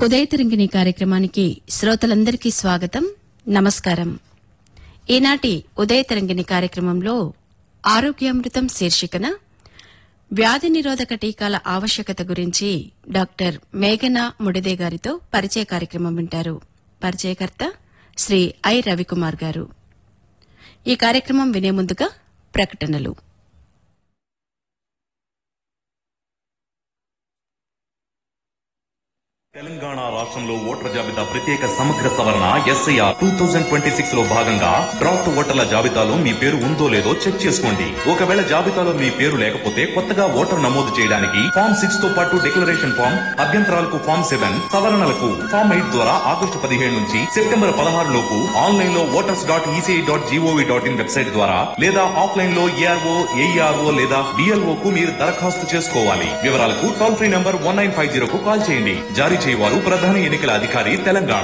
ఉదయతరంగిణి కార్యక్రమానికి శ్రోతలందరికీ స్వాగతం నమస్కారం ఈనాటి ఉదయతరంగిణి కార్యక్రమంలో ఆరోగ్యామృతం శీర్షికన వ్యాధి నిరోధక టీకాల ఆవశ్యకత గురించి డాక్టర్ మేఘనా ముడిదే గారితో పరిచయ కార్యక్రమం వింటారు పరిచయకర్త శ్రీ ఐ రవికుమార్ గారు ఈ కార్యక్రమం వినే ముందుగా ప్రకటనలు తెలంగాణ రాష్ట్రంలో ఓటర్ల జాబితా ప్రత్యేక సమగ్ర సవరణ SIR two thousand twenty six లో భాగంగా డ్రాఫ్ట్ ఓటర్ల జాబితాలో మీ పేరు ఉందో లేదో చెక్ చేసుకోండి ఒకవేళ జాబితాలో మీ పేరు లేకపోతే కొత్తగా ఓటర్ నమోదు చేయడానికి ఫామ్ సిక్స్ తో పాటు డిక్లరేషన్ ఫామ్ అభ్యంతరాలకు ఫామ్ సెవెన్ సవరణలకు ఫామ్ ఎయిట్ ద్వారా ఆగస్టు పదిహేడు నుంచి సెప్టెంబర్ పదహారు లోపు ఆన్లైన్ లో voters dot ECI dot GOV dot in website ద్వారా లేదా ఆఫ్లైన్ లో ఏఆర్ఓ ఏఈఆర్ఓ లేదా డిఎల్ఓ కు మీరు దరఖాస్తు చేసుకోవాలి వివరాలకు toll free number one nine five zero కు కాల్ చేయండి జారీ చేయవారు ప్రధాన ఎన్నికల అధికారి తెలంగాణ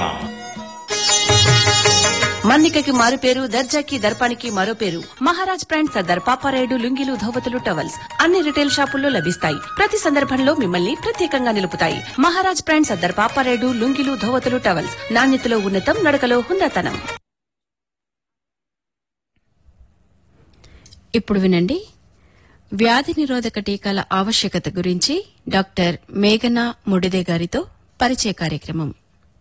మన్నికకి మారు పేరు దర్జాకి దర్పానికి మరో పేరు మహారాజ్ బ్రాండ్ సర్దార్ పాపారాయుడు లుంగీలు ధోవతులు టవల్స్ అన్ని రిటైల్ షాపుల్లో లభిస్తాయి ప్రతి సందర్భంలో మిమ్మల్ని ప్రత్యేకంగా నిలుపుతాయి మహారాజ్ బ్రాండ్ సర్దార్ పాపారాయుడు లుంగీలు ధోవతులు టవల్స్ నాణ్యతలో ఉన్నతం నడకలో హుందాతనం ఇప్పుడు వినండి వ్యాధి నిరోధక టీకాల ఆవశ్యకత గురించి డాక్టర్ మేఘనా ముడిదే గారితో పరిచయ కార్యక్రమం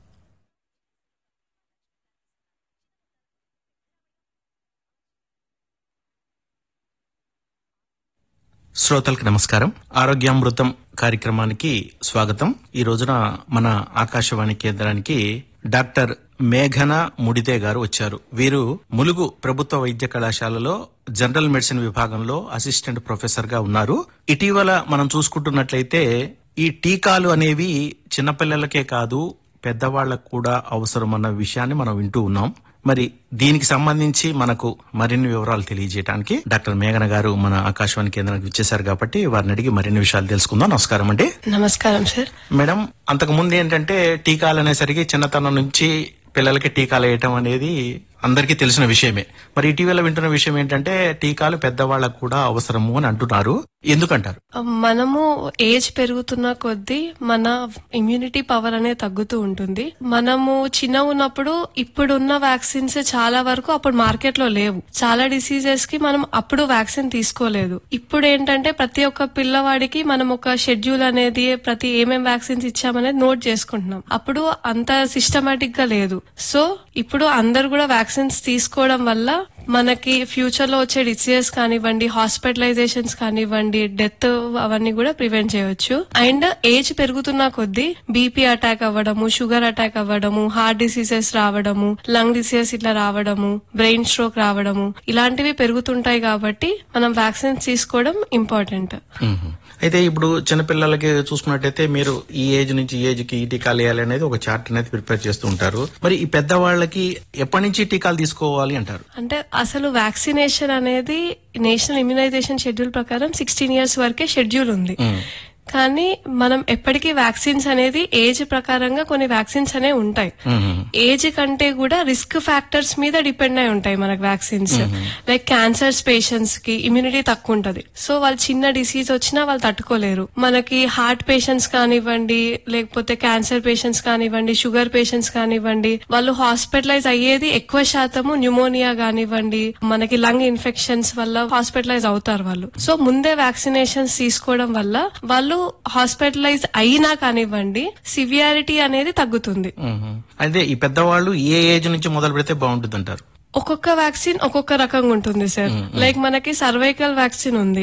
శ్రోతలకు నమస్కారం ఆరోగ్యామృతం కార్యక్రమానికి స్వాగతం ఈ రోజున మన ఆకాశవాణి కేంద్రానికి డాక్టర్ మేఘన ముడితే గారు వచ్చారు వీరు ములుగు ప్రభుత్వ వైద్య కళాశాలలో జనరల్ మెడిసిన్ విభాగంలో అసిస్టెంట్ ప్రొఫెసర్ గా ఉన్నారు ఇటీవల మనం చూసుకుంటున్నట్లయితే ఈ టీకాలు అనేవి చిన్నపిల్లలకే కాదు పెద్దవాళ్లకు కూడా అవసరం అన్న విషయాన్ని మనం వింటూ ఉన్నాం మరి దీనికి సంబంధించి మనకు మరిన్ని వివరాలు తెలియజేయడానికి డాక్టర్ మేఘన గారు మన ఆకాశవాణి కేంద్రానికి వచ్చేసారు కాబట్టి వారిని అడిగి మరిన్ని విషయాలు తెలుసుకుందాం నమస్కారం అండి నమస్కారం సార్ మేడం అంతకు ముందు ఏంటంటే టీకాలు అనేసరికి చిన్నతనం నుంచి పిల్లలకి టీకాలు వేయటం అనేది అందరికీ తెలిసిన విషయమే మరి ఇటీవల వింటున్న విషయం ఏంటంటే టీకాలు పెద్దవాళ్ళకు కూడా అవసరము అని అంటున్నారు ఎందుకంటారు మనము ఏజ్ పెరుగుతున్న కొద్దీ మన ఇమ్యూనిటీ పవర్ అనేది తగ్గుతూ ఉంటుంది మనము చిన్న ఉన్నప్పుడు ఇప్పుడున్న వ్యాక్సిన్స్ చాలా వరకు అప్పుడు మార్కెట్ లో లేవు చాలా డిసీజెస్ కి మనం అప్పుడు వ్యాక్సిన్ తీసుకోలేదు ఇప్పుడు ఏంటంటే ప్రతి ఒక్క పిల్లవాడికి మనం ఒక షెడ్యూల్ అనేది ప్రతి ఏమేం వ్యాక్సిన్స్ ఇచ్చామనేది నోట్ చేసుకుంటున్నాం అప్పుడు అంత సిస్టమేటిక్ గా లేదు సో ఇప్పుడు అందరు కూడా వ్యాక్సిన్స్ తీసుకోవడం వల్ల మనకి ఫ్యూచర్ లో వచ్చే డిసీజెస్ కానివ్వండి హాస్పిటలైజేషన్స్ కానివ్వండి డెత్ అవన్నీ కూడా ప్రివెంట్ చేయొచ్చు అండ్ ఏజ్ పెరుగుతున్న కొద్దీ బీపీ అటాక్ అవ్వడము షుగర్ అటాక్ అవ్వడము హార్ట్ డిసీజెస్ రావడము లంగ్ డిసీజెస్ ఇట్లా రావడము బ్రెయిన్ స్ట్రోక్ రావడము ఇలాంటివి పెరుగుతుంటాయి కాబట్టి మనం వ్యాక్సిన్స్ తీసుకోవడం ఇంపార్టెంట్ మ్మ్. అయితే ఇప్పుడు చిన్నపిల్లలకి చూసుకున్నట్టయితే మీరు ఈ ఏజ్ నుంచి ఈ ఏజ్ కి ఈ టీకాలు వేయాలి అనేది ఒక చార్ట్ అనేది ప్రిపేర్ చేస్తూ ఉంటారు మరి ఈ పెద్దవాళ్ళకి ఎప్పటి నుంచి టీకాలు తీసుకోవాలి అంటారు అంటే అసలు వ్యాక్సినేషన్ అనేది నేషనల్ ఇమ్యునైజేషన్ షెడ్యూల్ ప్రకారం సిక్స్టీన్ ఇయర్స్ వరకే షెడ్యూల్ ఉంది కానీ మనం ఎప్పటికీ వ్యాక్సిన్స్ అనేది ఏజ్ ప్రకారంగా కొన్ని వ్యాక్సిన్స్ అనేవి ఉంటాయి ఏజ్ కంటే కూడా రిస్క్ ఫ్యాక్టర్స్ మీద డిపెండ్ అయి ఉంటాయి మనకు వ్యాక్సిన్స్ లైక్ క్యాన్సర్స్ పేషెంట్స్ కి ఇమ్యూనిటీ తక్కువ ఉంటది సో వాళ్ళు చిన్న డిసీజ్ వచ్చినా వాళ్ళు తట్టుకోలేరు మనకి హార్ట్ పేషెంట్స్ కానివ్వండి లేకపోతే క్యాన్సర్ పేషెంట్స్ కానివ్వండి షుగర్ పేషెంట్స్ కానివ్వండి వాళ్ళు హాస్పిటలైజ్ అయ్యేది ఎక్కువ శాతము న్యూమోనియా కానివ్వండి మనకి లంగ్ ఇన్ఫెక్షన్స్ వల్ల హాస్పిటలైజ్ అవుతారు వాళ్ళు సో ముందే వ్యాక్సినేషన్స్ తీసుకోవడం వల్ల వాళ్ళు హాస్పిటలైజ్ అయినా కానివ్వండి సివియారిటీ అనేది తగ్గుతుంది మ్మ్. అయితే ఈ పెద్దవాళ్ళు ఏ ఏజ్ నుంచి మొదలు పెడితే బాగుంటుంది అంటారు ఒక్కొక్క వ్యాక్సిన్ ఒక్కొక్క రకంగా ఉంటుంది సార్ లైక్ మనకి సర్వైకల్ వ్యాక్సిన్ ఉంది